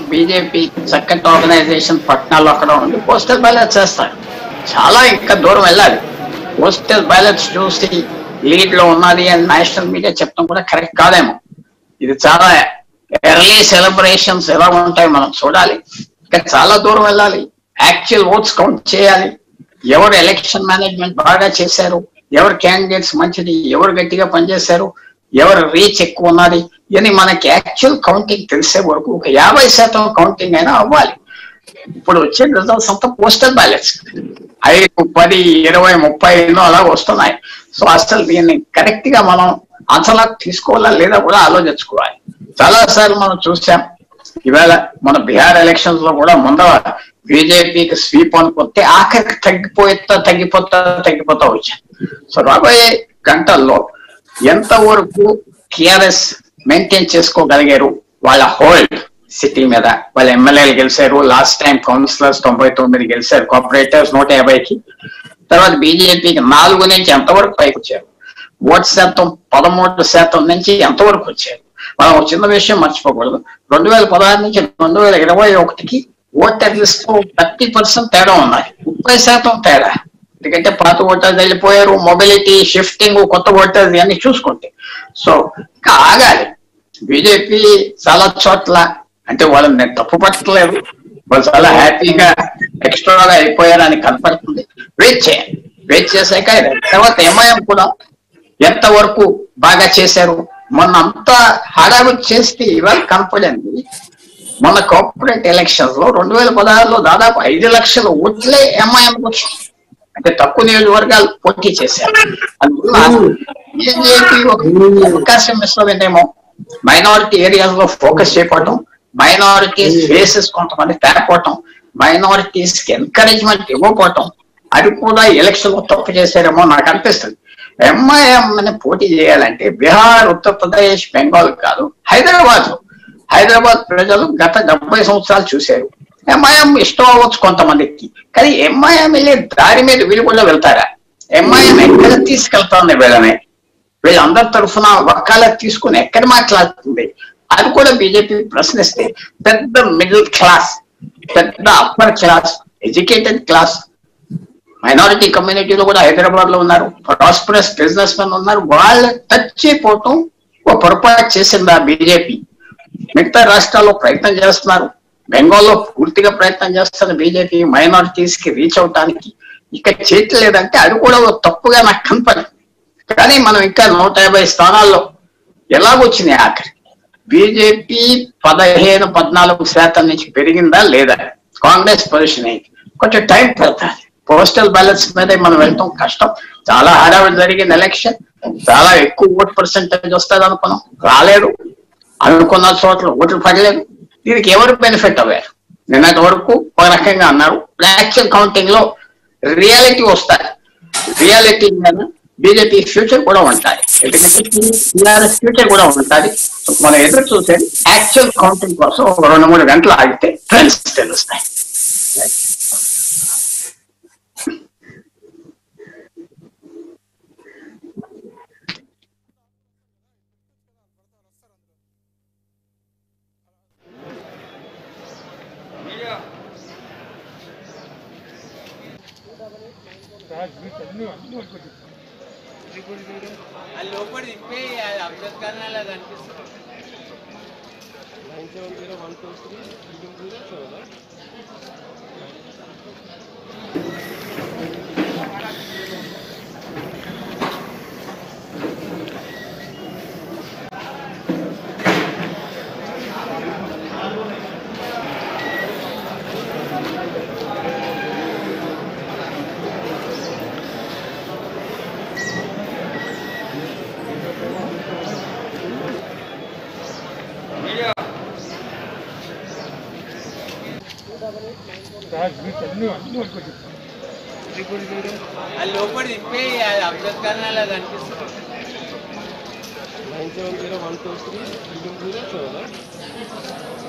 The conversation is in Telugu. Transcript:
బీజేపీ చక్కటి ఆర్గనైజేషన్ పట్టణాల్లో అక్కడ ఉండి పోస్టల్ బ్యాలెట్ చేస్తారు చాలా ఇంకా దూరం వెళ్ళాలి పోస్టల్ బ్యాలెట్స్ చూసి లీడ్ లో ఉన్నది అని నేషనల్ మీడియా చెప్పడం కూడా కరెక్ట్ కాదేమో ఇది చాలా ఎర్లీ సెలబ్రేషన్స్ ఎలా ఉంటాయి మనం చూడాలి ఇంకా చాలా దూరం వెళ్ళాలి యాక్చువల్ ఓట్స్ కౌంట్ చేయాలి ఎవరు ఎలక్షన్ మేనేజ్మెంట్ బాగా చేశారు ఎవరు క్యాండిడేట్స్ మంచిది ఎవరు గట్టిగా పనిచేశారు ఎవరు రీచ్ ఎక్కువ ఉన్నది అని మనకి యాక్చువల్ కౌంటింగ్ తెలిసే వరకు ఒక యాభై శాతం కౌంటింగ్ అయినా అవ్వాలి ఇప్పుడు వచ్చే రిజల్ట్స్ అంతా పోస్టల్ బ్యాలెట్స్ ఐదు పది ఇరవై ముప్పై ఎన్నో అలా వస్తున్నాయి సో అసలు దీన్ని కరెక్ట్ గా మనం అంచనా తీసుకోవాలా లేదా కూడా ఆలోచించుకోవాలి చాలా సార్లు మనం చూసాం ఇవాళ మన బీహార్ ఎలక్షన్స్ లో కూడా ముందర బీజేపీకి స్వీప్ అనుకుంటే ఆఖరికి తగ్గిపోతా తగ్గిపోతా తగ్గిపోతా వచ్చాం సో రాబోయే గంటల్లో ఎంతవరకు టిఆర్ఎస్ మెయింటైన్ చేసుకోగలిగారు వాళ్ళ హోల్డ్ సిటీ మీద వాళ్ళ ఎమ్మెల్యేలు గెలిచారు లాస్ట్ టైం కౌన్సిలర్స్ తొంభై తొమ్మిది గెలిచారు కోఆపరేటర్స్ నూట యాభైకి తర్వాత బీజేపీకి నాలుగు నుంచి ఎంతవరకు పైకి వచ్చారు ఓటు శాతం పదమూడు శాతం నుంచి ఎంతవరకు వచ్చారు మనం ఒక చిన్న విషయం మర్చిపోకూడదు రెండు వేల పదహారు నుంచి రెండు వేల ఇరవై ఒకటికి ఓటర్ లిస్ట్ థర్టీ పర్సెంట్ తేడా ఉన్నాయి ముప్పై శాతం తేడా ఎందుకంటే పాత ఓటర్స్ వెళ్ళిపోయారు మొబిలిటీ షిఫ్టింగ్ కొత్త ఓటర్స్ అన్ని చూసుకుంటే సో ఇంకా ఆగాలి బీజేపీ చాలా చోట్ల అంటే వాళ్ళని నేను తప్పు పట్టలేదు వాళ్ళు చాలా హ్యాపీగా ఎక్స్ట్రాగా అయిపోయారని కనపడుతుంది వెయిట్ చేయాలి వెయిట్ చేశాక తర్వాత ఎంఐఎం కూడా ఎంత వరకు బాగా చేశారు మొన్న అంతా హడావిడి చేస్తే ఇవాళ కనపడింది మన కార్పొరేట్ ఎలక్షన్స్ లో రెండు వేల పదహారులో దాదాపు ఐదు లక్షల ఓట్లే ఎంఐఎం వచ్చాయి అంటే తక్కువ నియోజకవర్గాలు పోటీ చేశారు అందువల్ల బీజేపీ ఒక అవకాశం ఇస్తుందేమో మైనారిటీ ఏరియాస్ లో ఫోకస్ చేయకపోవటం మైనారిటీస్ ఫేసెస్ కొంతమంది తేకపోవటం మైనారిటీస్ కి ఎంకరేజ్మెంట్ ఇవ్వకపోవటం అది కూడా ఎలక్షన్ లో తప్పు చేశారేమో నాకు అనిపిస్తుంది ఎంఐఎం అని పోటీ చేయాలంటే బీహార్ ఉత్తరప్రదేశ్ బెంగాల్ కాదు హైదరాబాద్ హైదరాబాద్ ప్రజలు గత డెబ్బై సంవత్సరాలు చూశారు ఎంఐఎం ఇష్టం అవ్వచ్చు కొంతమందికి కానీ ఎంఐఎం వెళ్ళే దారి మీద వీళ్ళు కూడా వెళ్తారా ఎంఐఎం ఎక్కడ తీసుకెళ్తాంది వీళ్ళని వీళ్ళందరి తరఫున వకాలత్ తీసుకుని ఎక్కడ మాట్లాడుతుంది అది కూడా బీజేపీ ప్రశ్నిస్తే పెద్ద మిడిల్ క్లాస్ పెద్ద upper class educated class minority కమ్యూనిటీలో కూడా హైదరాబాద్ లో ఉన్నారు ప్రాస్పరస్ బిజినెస్ మెన్ ఉన్నారు వాళ్ళ టచ్ చేయపోవటం ఒక పొరపాటు చేసిందా బీజేపీ మిగతా రాష్ట్రాల్లో ప్రయత్నం చేస్తున్నారు బెంగాల్లో పూర్తిగా ప్రయత్నం చేస్తున్న బీజేపీ మైనారిటీస్ కి రీచ్ అవటానికి ఇక చేయట్లేదంటే అది కూడా ఒక తప్పుగా నాకు కనపడింది కానీ మనం ఇంకా నూట యాభై స్థానాల్లో ఎలాగొచ్చినాయి ఆఖరి బీజేపీ పదిహేను పద్నాలుగు శాతం నుంచి పెరిగిందా లేదా కాంగ్రెస్ పొజిషన్ అయింది కొంచెం టైం పడుతుంది పోస్టల్ బ్యాలెట్స్ మీద మనం వెళ్తాం కష్టం చాలా హడావిడి జరిగిన ఎలక్షన్ చాలా ఎక్కువ ఓట్ పర్సెంటేజ్ వస్తుంది అనుకున్నాం రాలేదు అనుకున్న చోట్ల ఓట్లు పడలేదు దీనికి ఎవరు బెనిఫిట్ అవ్వారు నిన్నటి వరకు ఒక రకంగా అన్నారు యాక్చువల్ కౌంటింగ్ లో రియాలిటీ వస్తాయి రియాలిటీ మీద బీజేపీ ఫ్యూచర్ కూడా ఉంటుంది ఎందుకంటే టీఆర్ఎస్ ఫ్యూచర్ కూడా ఉంటుంది మనం ఎదురు చూసేది యాక్చువల్ కౌంటింగ్ కోసం ఒక రెండు మూడు గంటలు ఆగితే ట్రెండ్స్ తెలుస్తాయి అది లోపల తిప్పి అది అబ్జర్వ్ కన్నా అలా కనిపిస్తుంది అది లోపల తిప్పి అది అబ్జర్వ్ కన్నా అలా కనిపిస్తుంది nine seven zero one two three three zero seven